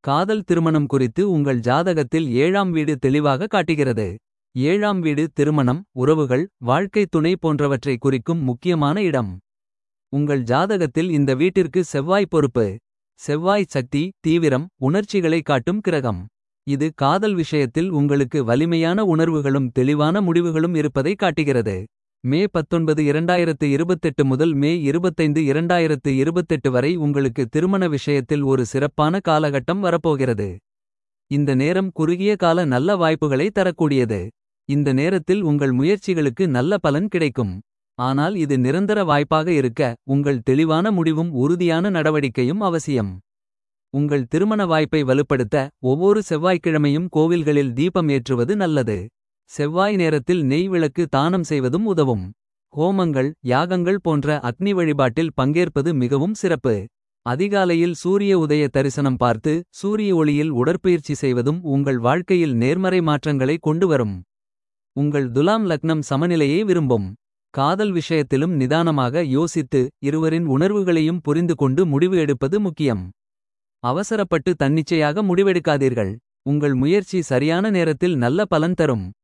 காதல் திருமணம் குறித்து உங்கள் ஜாதகத்தில் ஏழாம் வீடு தெளிவாக காட்டுகிறது. ஏழாம் வீடு திருமணம் உறவுகள் வாழ்க்கை துணை போன்றவற்றை குறிக்கும் முக்கியமான இடம். உங்கள் ஜாதகத்தில் இந்த வீட்டிற்கு செவ்வாய் பொறுப்பு. செவ்வாய் சக்தி தீவிரம் உணர்ச்சிகளை காட்டும் கிரகம். இது காதல் விஷயத்தில் உங்களுக்கு வலிமையான உணர்வுகளும் தெளிவான முடிவுகளும் இருப்பதை காட்டுகிறது. மே 19 2028 முதல் மே 25 2028 வரை உங்களுக்கு திருமண விஷயத்தில் ஒரு சிறப்பான காலகட்டம் வரப்போகிறது. இந்த நேரம் குறுகிய கால நல்ல வாய்ப்புகளை தரக்கூடியது. இந்த நேரத்தில் உங்கள் முயற்சிகளுக்கு நல்ல பலன் கிடைக்கும். ஆனால் இது நிரந்தர வாய்ப்பாக இருக்க உங்கள் தெளிவான முடிவும் உறுதியான நடவடிக்கையும் அவசியம். உங்கள் திருமண வாய்ப்பை வலுப்படுத்த ஒவ்வொரு செவ்வாய்க்கிழமையும் கோவில்களில் தீபம் ஏற்றுவது நல்லது. செவ்வாய் நேரத்தில் நெய் விளக்கு தானம் செய்வதும் உதவும். ஹோமங்கள் யாகங்கள் போன்ற அக்னி வழிபாட்டில் பங்கேற்பது மிகவும் சிறப்பு. அதிகாலையில் சூரிய உதய தரிசனம் பார்த்து சூரிய ஒளியில் உடற்பயிற்சி செய்வதும் உங்கள் வாழ்க்கையில் நேர்மறை மாற்றங்களை கொண்டுவரும். உங்கள் துலாம் லக்னம் சமநிலையை விரும்பும். காதல் விஷயத்திலும் நிதானமாக யோசித்து இருவரின் உணர்வுகளையும் புரிந்து கொண்டு முடிவு எடுப்பது முக்கியம். அவசரப்பட்டு தன்னிச்சையாக முடிவெடுக்காதீர்கள். உங்கள் முயற்சி சரியான நேரத்தில் நல்ல பலன் தரும்.